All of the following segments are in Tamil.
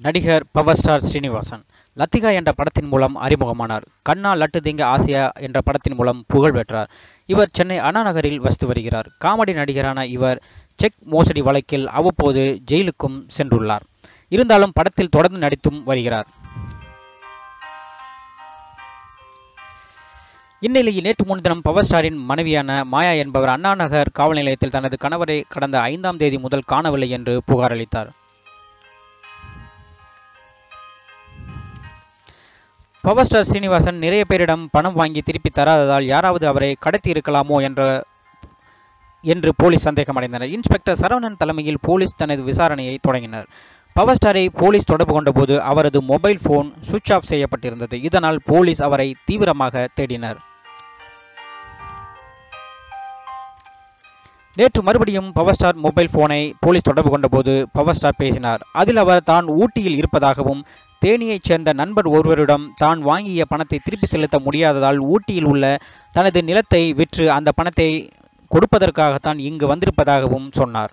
நடிகர் பவர் ஸ்டார் ஸ்ரீனிவாசன் லத்திகா என்ற படத்தின் மூலம் அறிமுகமானார் கண்ணா லட்டு திங்க ஆசியா என்ற படத்தின் மூலம் புகழ் பெற்றார் இவர் சென்னை அண்ணா நகரில் வசித்து வருகிறார் காமெடி நடிகரான இவர் செக் மோசடி வழக்கில் அவ்வப்போது ஜெயிலுக்கும் சென்றுள்ளார் இருந்தாலும் படத்தில் தொடர்ந்து நடித்தும் வருகிறார் இந்நிலையில் நேற்று முன்தினம் பவர் ஸ்டாரின் மனைவியான மாயா என்பவர் அண்ணா நகர் காவல் நிலையத்தில் தனது கணவரை கடந்த ஐந்தாம் தேதி முதல் காணவில்லை என்று புகார் அளித்தார் பவர் ஸ்டார் சீனிவாசன் நிறைய பேரிடம் பணம் வாங்கி திருப்பி தராததால் யாராவது அவரை கடத்தி இருக்கலாமோ என்ற என்று போலீஸ் சந்தேகமடைந்தனர் இன்ஸ்பெக்டர் சரவணன் தலைமையில் போலீஸ் தனது விசாரணையை தொடங்கினர் பவர் ஸ்டாரை போலீஸ் தொடர்பு கொண்டபோது அவரது மொபைல் போன் சுவிட்ச் ஆஃப் செய்யப்பட்டிருந்தது இதனால் போலீஸ் அவரை தீவிரமாக தேடினர் நேற்று மறுபடியும் பவர் ஸ்டார் மொபைல் போனை போலீஸ் தொடர்பு கொண்டபோது பவர் ஸ்டார் பேசினார் அதில் அவர் தான் ஊட்டியில் இருப்பதாகவும் தேனியைச் சேர்ந்த நண்பர் ஒருவரிடம் தான் வாங்கிய பணத்தை திருப்பி செலுத்த முடியாததால் ஊட்டியில் உள்ள தனது நிலத்தை விற்று அந்த பணத்தை கொடுப்பதற்காகத்தான் இங்கு வந்திருப்பதாகவும் சொன்னார்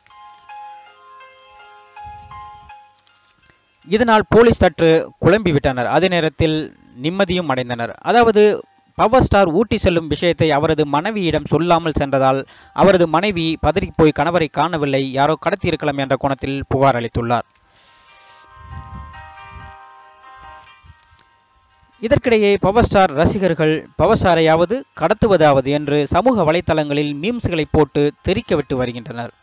இதனால் போலீஸ் சற்று குழம்பிவிட்டனர் அதே நேரத்தில் நிம்மதியும் அடைந்தனர் அதாவது பவர் ஸ்டார் ஊட்டி செல்லும் விஷயத்தை அவரது மனைவியிடம் சொல்லாமல் சென்றதால் அவரது மனைவி பதறிப் போய் கணவரை காணவில்லை யாரோ கடத்தியிருக்கலாம் என்ற கோணத்தில் புகார் அளித்துள்ளார் இதற்கிடையே பவர் ஸ்டார் ரசிகர்கள் பவர் ஸ்டாரையாவது கடத்துவதாவது என்று சமூக வலைத்தளங்களில் மீம்ஸ்களை போட்டு தெரிக்க விட்டு வருகின்றனர்